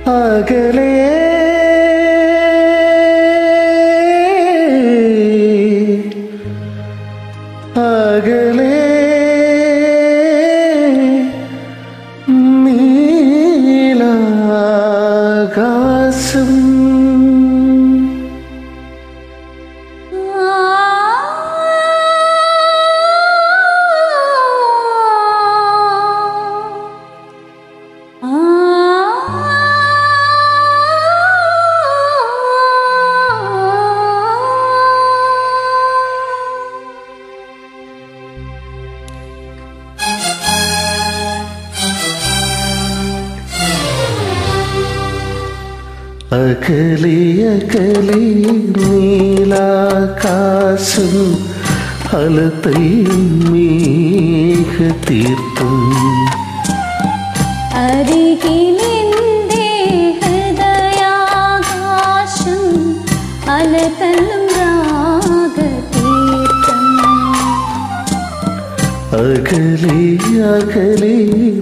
അകലേ അകലേ നീലാകാശം അകലെ അകലെ നീലാകാശം അലതയും മേഘതീർത്ഥം അരികിലെന്റെ ഹൃദയാകാശം അലതല്ലും രാഗതീർത്ഥം അകലെ അകലെ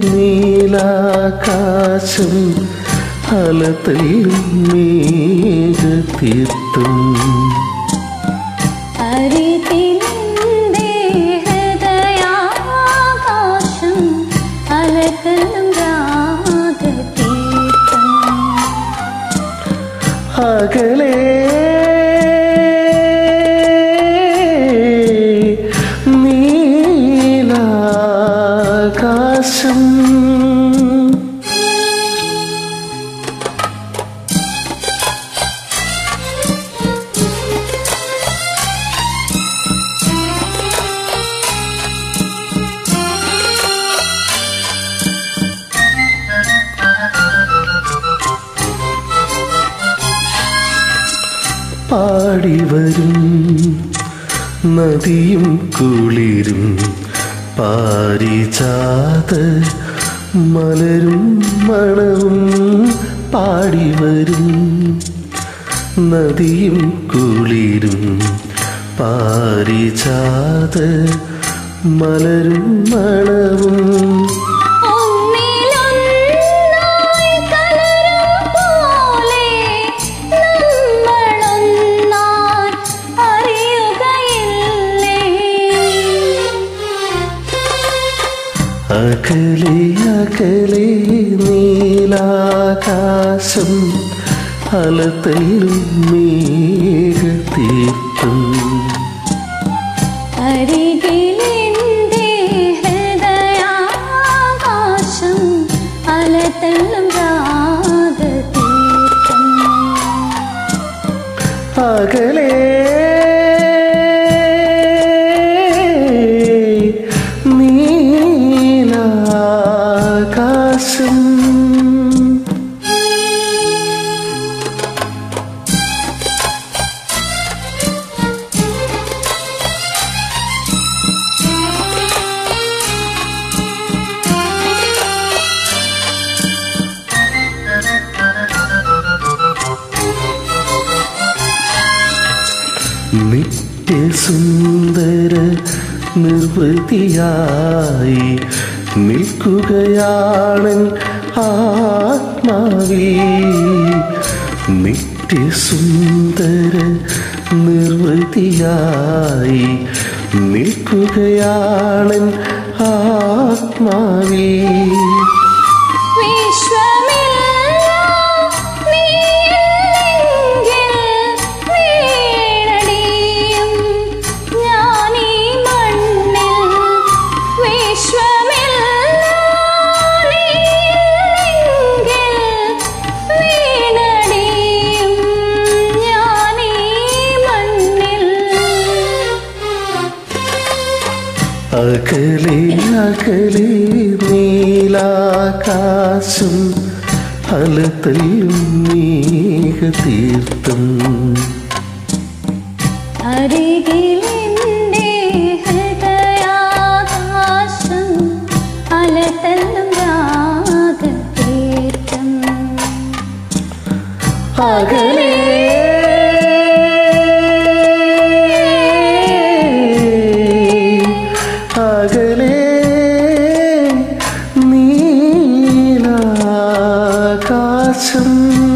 നീലാകാശം അലതയും മേഘതീർത്ഥം അരികിലെന്റെ ഹൃദയാകാശം അലതല്ലും രാഗതീർത്ഥം അകലേ നീലാകാശം പാടിവരും നദിയും കുളിരും പാരിജാത മലരും മണവും പാടിവരും നദിയും കുളിരും പാരിജാത മലരും മണവും ഒന്നിലൊന്നായി കലരും പോലെ നമ്മളൊന്നായി അറിയുകയില്ലേ അകലെ അകലെ നീലാകാശം അലതല്ലും മേഘതീർത്ഥം അരികിലെന്റെ ഹൃദയാകാശം അലതല്ലും രാഗതീർത്ഥം അകലേ നീലാകാശം നിത്യസുന്ദര നിർവൃതിയായി നിൽക്കുകയാണൻ ആത്മാവേ നിത്യസുന്ദര നിർവൃതിയായി നിൽക്കുകയാണൻ ആത്മാവേ വിശ്വമെല്ലാം നീയില്ലെങ്കിൽ വീണടിയും ഞാനീ മണ്ണിൽ. വിശ്വമെല്ലാം നീയില്ലെങ്കിൽ വീണടിയും ഞാനീ മണ്ണിൽ. അകലെ അകലെ നീലാകാശം അലതല്ലും മേഘതീർത്ഥം അരികിലെന്റെ ഹൃദയാകാശം അലതല്ലും രാഗതീർത്ഥം അകലേ അകലേ നീലാകാശം ആകാശം